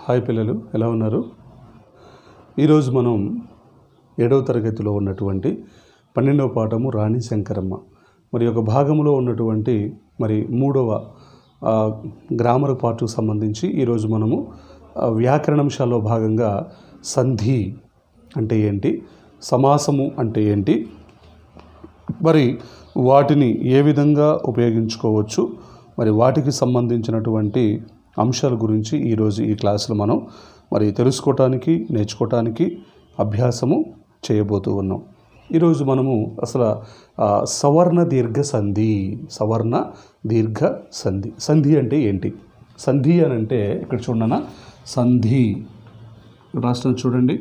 hi పిల్లలు ఎలా ఉన్నారు ఈరోజు మనం ఏడవ తరగతిలో ఉన్నటువంటి పన్నెండవ పాఠము రాణి శంకరమ్మ మరి ఒక భాగంలో ఉన్నటువంటి మరి మూడవ ఆ, గ్రామర్ పార్ట్కు సంబంధించి ఈరోజు మనము ఆ, వ్యాకరణంశాల్లో భాగంగా సంధి అంటే ఏంటి సమాసము అంటే ఏంటి మరి వాటిని ఏ విధంగా ఉపయోగించుకోవచ్చు మరి వాటికి సంబంధించినటువంటి అంశాల గురించి ఈరోజు ఈ క్లాసులో మనం మరి తెలుసుకోవటానికి నేర్చుకోవటానికి అభ్యాసము చేయబోతూ ఉన్నాం ఈరోజు మనము అసలు ఆ, సవర్ణ దీర్ఘ సంధి సవర్ణ దీర్ఘ సంధి సంధి అంటే ఏంటి సంధి అని అంటే ఇక్కడ చూడనా సంధి రాష్ట్రం చూడండి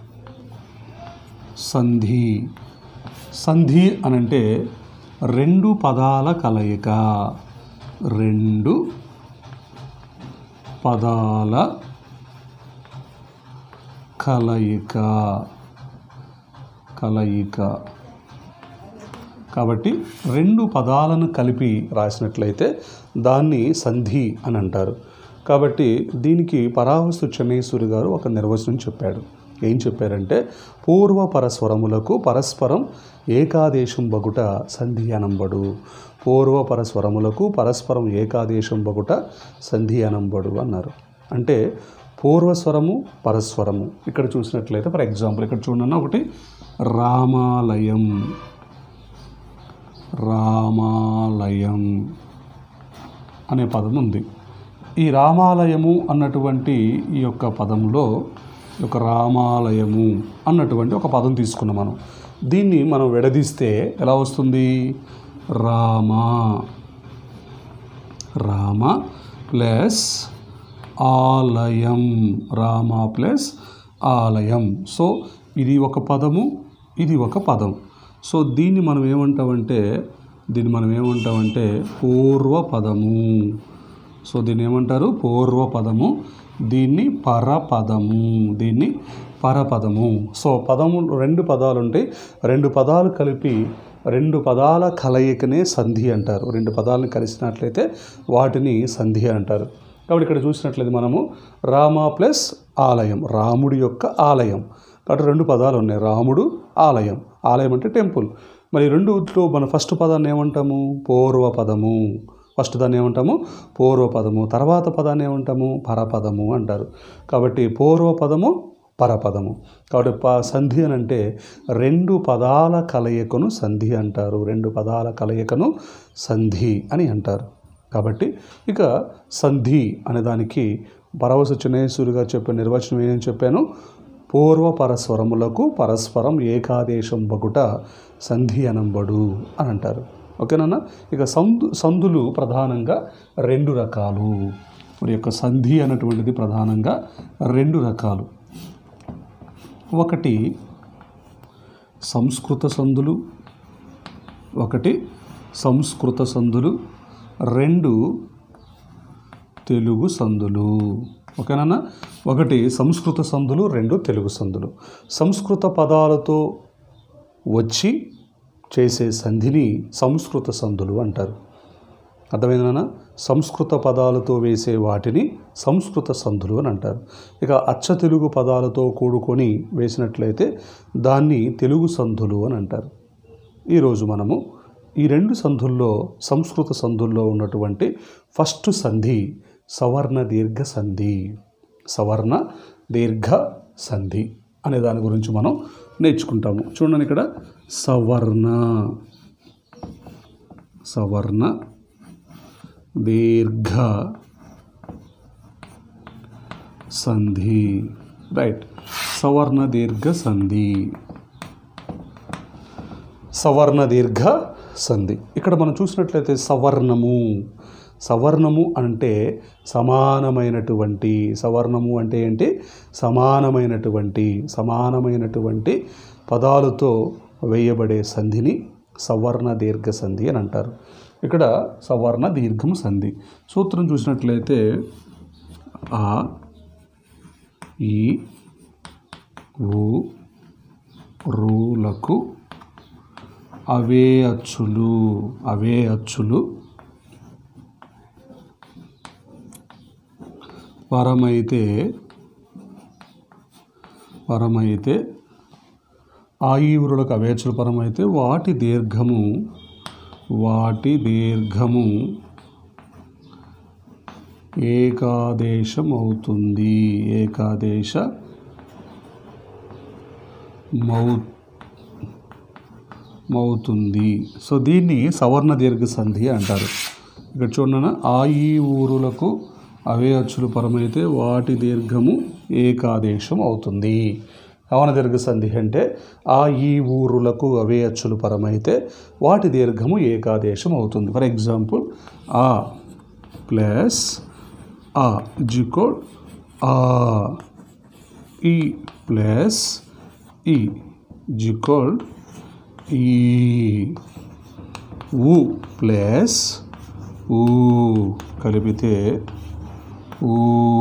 సంధి సంధి అనంటే రెండు పదాల కలయిక రెండు పదాల కలయిక కలయిక కాబట్టి రెండు పదాలను కలిపి రాసినట్లయితే దాన్ని సంధి అని అంటారు కాబట్టి దీనికి పరావస్తు చెన్నైశ్వరి గారు ఒక నిర్వచనం చెప్పాడు ఏం చెప్పారంటే పూర్వ పరస్వరములకు పరస్పరం ఏకాదేశం బగుట సంధి అనంబడు పూర్వ పరస్వరములకు పరస్పరం ఏకాదేశం బగుట సంధి అనంబడు అన్నారు అంటే పూర్వస్వరము పరస్వరము ఇక్కడ చూసినట్లయితే ఫర్ ఎగ్జాంపుల్ ఇక్కడ చూడండి ఒకటి రామాలయం రామాలయం అనే పదం ఉంది ఈ రామాలయము అన్నటువంటి ఈ యొక్క పదంలో ఈ యొక్క రామాలయము అన్నటువంటి ఒక పదం తీసుకున్నాం మనం దీన్ని మనం విడదీస్తే ఎలా వస్తుంది రామ రామ ప్లస్ ఆలయం రామ ప్లస్ ఆలయం సో ఇది ఒక పదము ఇది ఒక పదం సో దీన్ని మనం ఏమంటామంటే దీన్ని మనం ఏమంటామంటే పూర్వ పదము సో దీన్ని ఏమంటారు పూర్వ పదము దీన్ని పరపదము దీన్ని పరపదము సో పదము రెండు పదాలు ఉంటాయి రెండు పదాలు కలిపి రెండు పదాల కలయికనే సంధి అంటారు రెండు పదాలను కలిసినట్లయితే వాటిని సంధి అంటారు కాబట్టి ఇక్కడ చూసినట్లయితే మనము రామ ప్లస్ ఆలయం రాముడి యొక్క ఆలయం కాబట్టి రెండు పదాలు ఉన్నాయి రాముడు ఆలయం ఆలయం అంటే టెంపుల్ మరి రెండులో మన ఫస్ట్ పదాన్ని ఏమంటాము పూర్వ పదము ఫస్ట్ దాన్ని ఏమంటాము పూర్వ పదము తర్వాత పదాన్ని ఏమంటాము పరపదము అంటారు కాబట్టి పూర్వ పదము పరపదము కాబట్టి ప సంధి అని అంటే రెండు పదాల కలయికను సంధి అంటారు రెండు పదాల కలయికను సంధి అని అంటారు కాబట్టి ఇక సంధి అనే దానికి పరవశ చిన్నేశ్వరిగా చెప్పిన నిర్వచనం ఏం చెప్పాను పూర్వ పరస్వరములకు పరస్పరం ఏకాదేశం బగుట సంధి అనంబడు అని అంటారు ఓకేనా ఇక సందు సందులు ప్రధానంగా రెండు రకాలు మరి యొక్క సంధి అనేటువంటిది ప్రధానంగా రెండు రకాలు ఒకటి సంస్కృత సందులు ఒకటి సంస్కృత సందులు రెండు తెలుగు సందులు ఓకేనా ఒకటి సంస్కృత సందులు రెండు తెలుగు సందులు సంస్కృత పదాలతో వచ్చి చేసే సంధిని సంస్కృత సందులు అంటారు అర్థమైందనా సంస్కృత పదాలతో వేసే వాటిని సంస్కృత సంధులు అని అంటారు ఇక అచ్చ తెలుగు పదాలతో కూడుకొని వేసినట్లయితే దాన్ని తెలుగు సంధులు అని అంటారు ఈరోజు మనము ఈ రెండు సంధుల్లో సంస్కృత సంధుల్లో ఉన్నటువంటి ఫస్ట్ సంధి సవర్ణ దీర్ఘ సంధి సవర్ణ దీర్ఘ సంధి అనే దాని గురించి మనం నేర్చుకుంటాము చూడండి ఇక్కడ సవర్ణ సవర్ణ దీర్ఘ సంధి రైట్ సవర్ణ దీర్ఘ సంధి సవర్ణ దీర్ఘ సంధి ఇక్కడ మనం చూసినట్లయితే సవర్ణము సవర్ణము అంటే సమానమైనటువంటి సవర్ణము అంటే ఏంటి సమానమైనటువంటి సమానమైనటువంటి పదాలతో వేయబడే సంధిని సవర్ణ దీర్ఘ సంధి అని అంటారు ఇక్కడ సవర్ణ దీర్ఘం సంధి సూత్రం చూసినట్లయితే ఆ ఈ ఊ రూలకు అవే అచ్చులు అవే అచ్చులు పరమైతే పరమైతే ఆ ఈ ఊరులకు అవేచ్చుల పరమైతే వాటి దీర్ఘము వాటి దీర్ఘము ఏకాదేశం అవుతుంది ఏకాదేశ మౌ మవుతుంది సో దీన్ని సవర్ణ దీర్ఘ సంధి అంటారు ఇక్కడ చూడన్న ఆ ఈ ఊరులకు అవే అచ్చులు పరమైతే వాటి దీర్ఘము ఏకాదేశం అవుతుంది సవర్ణ దీర్ఘ సంధి అంటే ఆ ఈ ఊరులకు అవే అచ్చులు పరమైతే వాటి దీర్ఘము ఏకాదేశం అవుతుంది ఫర్ ఎగ్జాంపుల్ ఆ ప్లస్ ఆ జికోడ్ ఆ ఈ ప్లస్ ఈ జికోడ్ ఈ ఊ ప్లస్ ఊ కలిపితే ఊ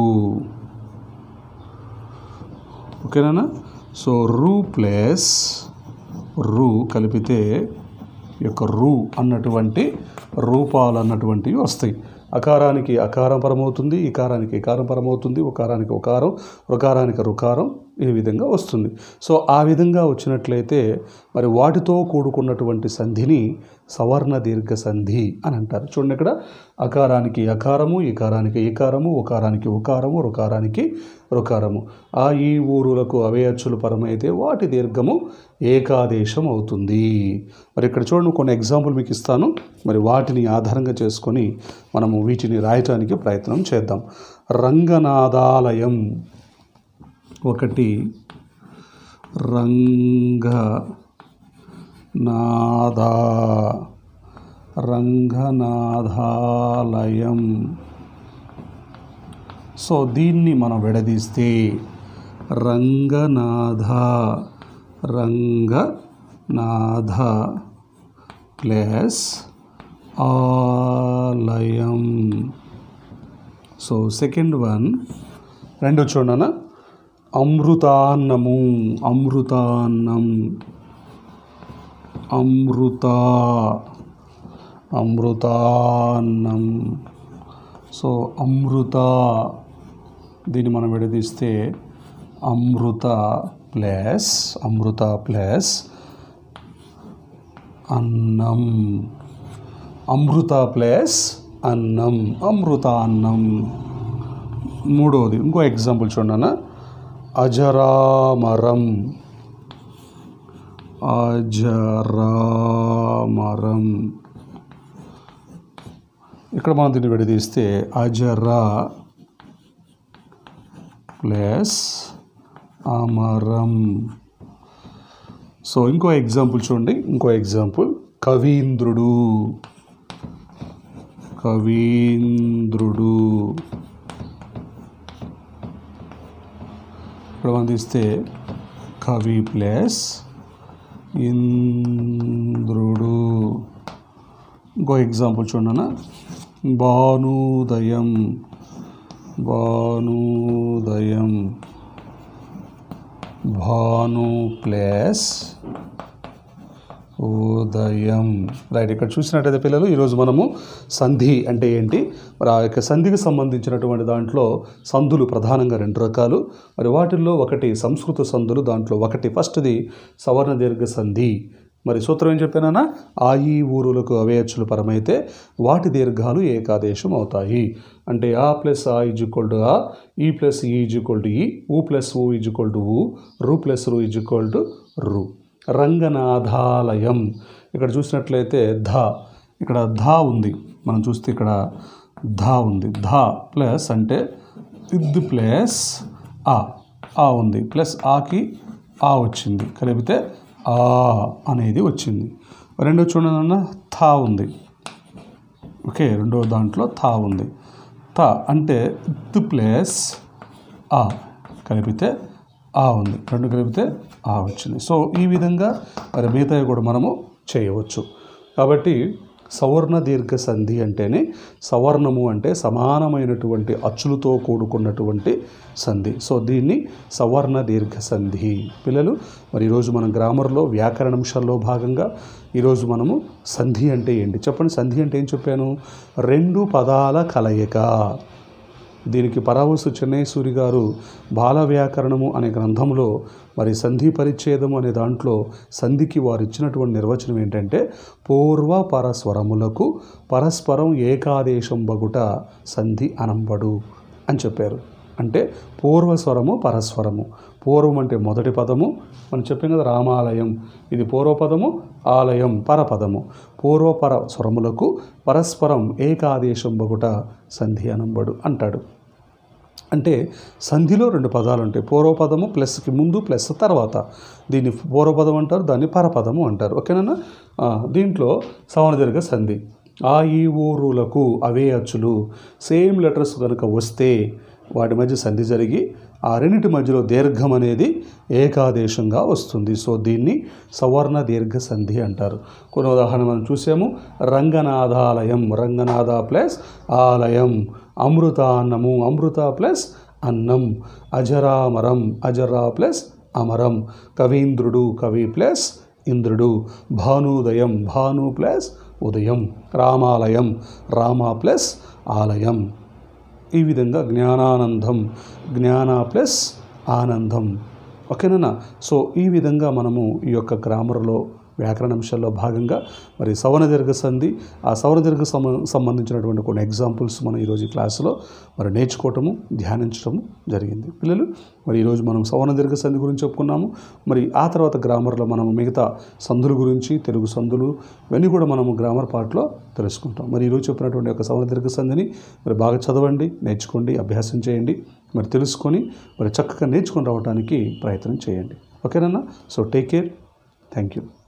ఓకేనా సో రూ ప్లస్ రూ కలిపితే ఈ యొక్క రూ అన్నటువంటి రూపాలు అన్నటువంటివి వస్తాయి అకారానికి అకారం పరమవుతుంది ఇకారానికి ఇకారం పరమవుతుంది ఉకారానికి ఉకారం రుకారానికి రుకారం ఈ విధంగా వస్తుంది సో ఆ విధంగా వచ్చినట్లయితే మరి వాటితో కూడుకున్నటువంటి సంధిని సవర్ణ దీర్ఘ సంధి అని అంటారు చూడండి ఇక్కడ అకారానికి అకారము ఇకారానికి ఇకారము ఉకారానికి ఉకారము రుకారానికి రుకారము ఆ ఈ ఊరులకు అవే అచ్చులు పరమైతే వాటి దీర్ఘము ఏకాదేశం అవుతుంది మరి ఇక్కడ చూడండి కొన్ని ఎగ్జాంపుల్ మీకు ఇస్తాను మరి వాటిని ఆధారంగా చేసుకొని మనము వీటిని రాయటానికి ప్రయత్నం చేద్దాం రంగనాదాలయం ఒకటి రంగ నాదా రంగనాథాలయం సో దీన్ని మనం విడదీస్తే రంగనాథ రంగనాథ ప్లస్ ఆలయం సో సెకండ్ వన్ రెండు చూడనా అమృతాన్నము అమృతాన్నం అమృత అమృతాన్నం సో అమృత దీన్ని మనం విడదీస్తే అమృత ప్లస్ అమృత ప్లస్ అన్నం అమృత ప్లస్ అన్నం అమృత అన్నం మూడవది ఇంకో ఎగ్జాంపుల్ చూడన్న అజరామరం అజరామరం ఇక్కడ మనం దీన్ని విడదీస్తే అజరా ప్లస్ అమరం సో ఇంకో ఎగ్జాంపుల్ చూడండి ఇంకో ఎగ్జాంపుల్ కవీంద్రుడు కవీంద్రుడు ఇక్కడ మనం తీస్తే కవి ప్లస్ ఇంద్రుడు ఇంకో ఎగ్జాంపుల్ చూడనా భానుదయం భానుదయం భాను ప్లస్ ఉదయం రైట్ ఇక్కడ చూసినట్టయితే పిల్లలు ఈరోజు మనము సంధి అంటే ఏంటి మరి ఆ యొక్క సంధికి సంబంధించినటువంటి దాంట్లో సంధులు ప్రధానంగా రెండు రకాలు మరి వాటిల్లో ఒకటి సంస్కృత సంధులు దాంట్లో ఒకటి ఫస్ట్ది సవర్ణ దీర్ఘ సంధి మరి సూత్రం ఏం చెప్పానా ఆ ఈ ఊరులకు అవేయచ్చులు పరమైతే వాటి దీర్ఘాలు ఏకాదేశం అవుతాయి అంటే ఆ ప్లస్ ఆ ఈజ్ ఈక్వల్ టు ఆ ఈ ప్లస్ ఈ ఈజ్ ఈక్వల్ టు ఈ ఊ ప్లస్ ఊ ఈజ్ ఈక్వల్ టు ఊ రు ప్లస్ రు ఈజ్ ఈక్వల్ టు రు రంగనాథాలయం ఇక్కడ చూసినట్లయితే ధ ఇక్కడ ధ ఉంది మనం చూస్తే ఇక్కడ ధ ఉంది ధ ప్లస్ అంటే ఇద్ ప్లస్ ఆ ఆ ఉంది ప్లస్ ఆకి ఆ వచ్చింది కలిపితే ఆ అనేది వచ్చింది రెండో చూడండి థా ఉంది ఓకే రెండో దాంట్లో థా ఉంది థా అంటే ఇత్ ప్లస్ ఆ కలిపితే ఆ ఉంది రెండు కలిపితే ఆ వచ్చింది సో ఈ విధంగా మరి మిగతావి కూడా మనము చేయవచ్చు కాబట్టి సవర్ణ దీర్ఘ సంధి అంటేనే సవర్ణము అంటే సమానమైనటువంటి అచ్చులతో కూడుకున్నటువంటి సంధి సో దీన్ని సవర్ణ దీర్ఘ సంధి పిల్లలు మరి ఈరోజు మనం గ్రామర్లో వ్యాకరణంశాల్లో భాగంగా ఈరోజు మనము సంధి అంటే ఏంటి చెప్పండి సంధి అంటే ఏం చెప్పాను రెండు పదాల కలయిక దీనికి పరావస్తు చెన్నైసూరి గారు బాల వ్యాకరణము అనే గ్రంథంలో మరి సంధి పరిచ్ఛేదము అనే దాంట్లో సంధికి వారు ఇచ్చినటువంటి నిర్వచనం ఏంటంటే పూర్వ పరస్వరములకు పరస్పరం ఏకాదేశం బగుట సంధి అనంబడు అని చెప్పారు అంటే పూర్వస్వరము పరస్వరము పూర్వం అంటే మొదటి పదము మనం చెప్పాం కదా రామాలయం ఇది పూర్వపదము ఆలయం పరపదము పూర్వపర స్వరములకు పరస్పరం ఏకాదేశం బగుట సంధి అనంబడు అంటాడు అంటే సంధిలో రెండు పదాలు ఉంటాయి పూర్వపదము ప్లస్కి ముందు ప్లస్ తర్వాత దీన్ని పూర్వపదం అంటారు దాన్ని పరపదము అంటారు ఓకేనా ఆ, దీంట్లో సవనదీర్ఘ సంధి ఆ ఈ ఊరులకు అవే అచ్చులు సేమ్ లెటర్స్ కనుక వస్తే వాటి మధ్య సంధి జరిగి ఆ రెండింటి మధ్యలో దీర్ఘం అనేది ఏకాదేశంగా వస్తుంది సో దీన్ని సవర్ణ దీర్ఘ సంధి అంటారు కొన్ని ఉదాహరణ మనం చూసాము రంగనాథాలయం రంగనాథ ప్లస్ ఆలయం అమృతాన్నము అమృత ప్లస్ అన్నం అజరామరం అజరా ప్లస్ అమరం కవీంద్రుడు కవి ప్లస్ ఇంద్రుడు భానుదయం భాను ప్లస్ ఉదయం రామాలయం రామ ప్లస్ ఆలయం ఈ విధంగా జ్ఞానానందం జ్ఞాన ప్లస్ ఆనందం ఓకేనా సో ఈ విధంగా మనము ఈ యొక్క గ్రామర్లో వ్యాకరణ అంశాల్లో భాగంగా మరి సవన దీర్ఘ సంధి ఆ సవన దీర్ఘ సమ సంబంధించినటువంటి కొన్ని ఎగ్జాంపుల్స్ మనం ఈరోజు ఈ క్లాసులో మరి నేర్చుకోవటము ధ్యానించడము జరిగింది పిల్లలు మరి ఈరోజు మనం సవన దీర్ఘ సంధి గురించి చెప్పుకున్నాము మరి ఆ తర్వాత గ్రామర్లో మనం మిగతా సంధుల గురించి తెలుగు సంధులు ఇవన్నీ కూడా మనము గ్రామర్ పార్ట్లో తెలుసుకుంటాం మరి ఈరోజు చెప్పినటువంటి యొక్క సవన దీర్ఘ సంధిని మరి బాగా చదవండి నేర్చుకోండి అభ్యాసం చేయండి మరి తెలుసుకొని మరి చక్కగా నేర్చుకొని రావడానికి ప్రయత్నం చేయండి ఓకేనా so take care thank you